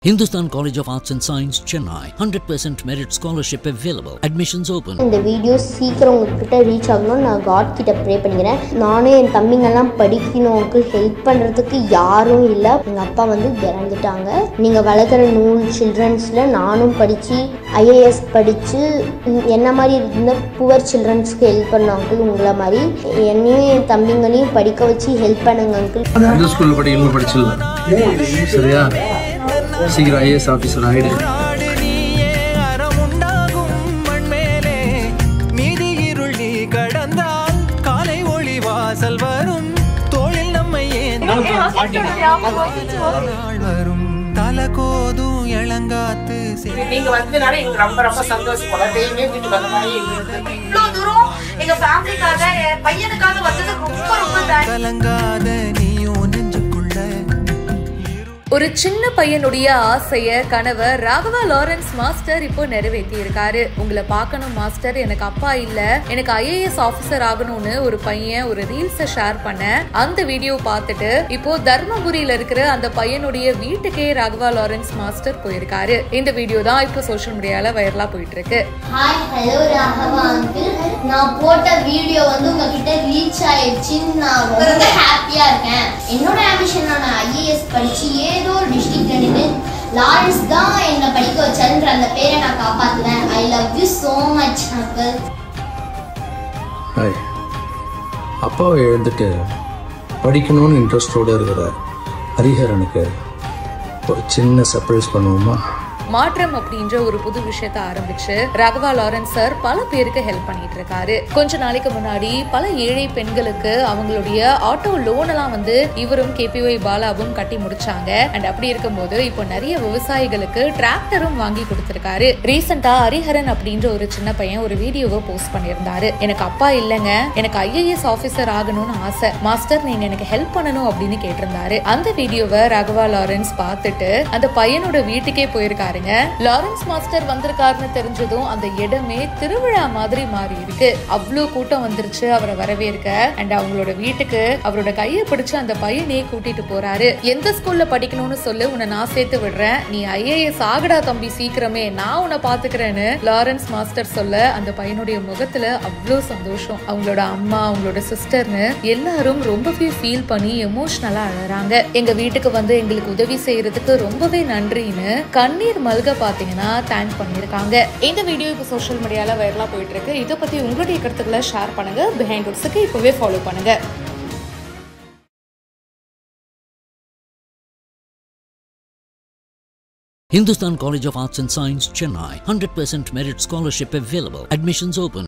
Hindustan College of Arts and Science, Chennai. 100% merit scholarship available. Admissions open. இந்த video சீக்கிரம் உங்ககிட்ட reach ஆகணும்னு நான் காட் கிட்ட ப்ரே பண்ணிக்கிறேன் நானும் என் தம்பிங்கெல்லாம் படிக்கணும்க்கு ஹெல்ப் பண்ணுறதுக்கு யாரும் இல்லை எங்கள் அப்பா வந்து இறந்துட்டாங்க நீங்கள் வளர்க்குற நூல் சில்ட்ரன்ஸில் நானும் படித்து ஐஏஎஸ் படித்து என்ன மாதிரி இருந்த புவர் சில்ட்ரன்ஸ்க்கு ஹெல்ப் பண்ண அங்கிள் உங்களை மாதிரி என்னையும் என் தம்பிங்களையும் படிக்க வச்சு ஹெல்ப் பண்ணுங்க அங்கிள் எந்த ஸ்கூல்ல படிக்கணும் படிச்சிடல சரியா சீக்கிரம் ஐஏஎஸ் ஆஃபீஸர் ஆயிடு நாடு நீயே அறமுண்டாகும் மண்மேலே மீதி இருள் நீ கடந்தால் காலை ஒளி வாசல் வரும் தோளில் நம்மை ஏந்தி நாள் வரும் தலகோதும் இளங்காத்து சே- நீங்க வந்ததுனால எங்களுக்கு ரொம்ப ரொம்ப சந்தோஷம் குழந்தையுமே வீட்டுக்கு வந்த மாதிரி எங்களுக்கு இவ்வளோ தூரம் எங்க ஃபேமிலிக்காக என் பையனுக்காக வந்தது ரொம்ப ரொம்ப தேங்க்ஸ் கலங்காத நீயும் நெஞ்சுக்குள்ள ஒரு சின்ன பையனுடைய ஆசைய கணவர் ராகவா லாரன்ஸ் மாஸ்டர் இப்போ நிறைவேற்றி இருக்காரு உங்களை பார்க்கணும் மாஸ்டர் எனக்கு அப்பா இல்ல எனக்கு ஐஏஎஸ் ஆபீசர் ஆகணும்னு ஒரு பையன் ஒரு ரீல்ஸ ஷேர் பண்ண அந்த வீடியோ பார்த்துட்டு இப்போ தர்மபுரியில இருக்கிற அந்த பையனுடைய வீட்டுக்கே ராகவா லாரன்ஸ் மாஸ்டர் போயிருக்காரு இந்த வீடியோ தான் இப்போ சோஷியல் மீடியால வைரலா போயிட்டு இருக்கு ஹாய் ஹலோ ராகவா அங்கிள் நான் போட்ட வீடியோ வந்து உங்ககிட்ட ரீச் ஆயிடுச்சுன்னு நான் ரொம்ப ஹாப்பியாக இருக்கேன் என்னோட ஆம்பிஷன் நான் ஐஏஎஸ் படித்து ஏதோ ஒரு டிஸ்ட்ரிக்ட் நின்று லாரன்ஸ் தான் என்னை படிக்க வச்சாருன்ற அந்த பேரை நான் காப்பாற்றுவேன் I love you so much uncle hi அப்பாவை எழுந்துட்டு படிக்கணும்னு இன்ட்ரெஸ்டோடு இருக்கிற ஹரிஹரனுக்கு ஒரு சின்ன சர்ப்ரைஸ் பண்ணுவோமா மாற்றம் அப்படின்ற ஒரு புது விஷயத்த ஆரம்பிச்சு ராகவா லாரன்ஸ் சார் பல பேருக்கு ஹெல்ப் பண்ணிட்டு இருக்காரு கொஞ்ச நாளைக்கு முன்னாடி பல ஏழை பெண்களுக்கு அவங்களுடைய ஆட்டோ லோன் எல்லாம் வந்து இவரும் கேபிஒய் பாலாவும் கட்டி முடிச்சாங்க அண்ட் அப்படி இருக்கும்போது இப்போ நிறைய விவசாயிகளுக்கு டிராக்டரும் வாங்கி கொடுத்திருக்காரு ரீசெண்டா ஹரிஹரன் அப்படின்ற ஒரு சின்ன பையன் ஒரு வீடியோவை போஸ்ட் பண்ணியிருந்தாரு எனக்கு அப்பா இல்லைங்க எனக்கு ஐஏஎஸ் ஆபீசர் ஆகணும்னு ஆசை மாஸ்டர் நீங்க எனக்கு ஹெல்ப் பண்ணணும் அப்படின்னு கேட்டிருந்தாரு அந்த வீடியோவை ராகவா லாரன்ஸ் பார்த்துட்டு அந்த பையனோட வீட்டுக்கே போயிருக்காருங்க லாரன்ஸ் மாஸ்டர் வந்திருக்காருன்னு தெரிஞ்சதும் அந்த இடமே திருவிழா மாதிரி மாறி இருக்கு அவ்வளோ கூட்டம் வந்துருச்சு அவரை வரவேற்க அண்ட் அவங்களோட வீட்டுக்கு அவரோட கையை பிடிச்சு அந்த பையனே கூட்டிட்டு போறாரு எந்த ஸ்கூல்ல படிக்கணும்னு சொல்லு உன்னை நான் சேர்த்து விடுறேன் நீ ஐஏஎஸ் ஆகடா தம்பி சீக்கிரமே நான் உன்னை பாத்துக்கிறேன்னு லாரன்ஸ் மாஸ்டர் சொல்ல அந்த பையனுடைய முகத்துல அவ்வளோ சந்தோஷம் அவங்களோட அம்மா அவங்களோட சிஸ்டர்னு எல்லாரும் ரொம்பவே ஃபீல் பண்ணி எமோஷனலா அழறாங்க எங்க வீட்டுக்கு வந்து எங்களுக்கு உதவி செய்யறதுக்கு ரொம்பவே நன்றின்னு கண்ணீர் மல்க பாத்தீங்கன்னா தேங்க் பண்ணிருக்காங்க இந்த வீடியோ இப்போ சோஷியல் மீடியால வைரலா போயிட்டு இருக்கு இதை பத்தி உங்களுடைய கருத்துக்களை ஷேர் பண்ணுங்க பிஹைண்ட் உட்ஸுக்கு இப்பவே ஃபாலோ பண்ணுங்க Hindustan College of Arts and Science, Chennai. 100% merit scholarship available. Admissions open.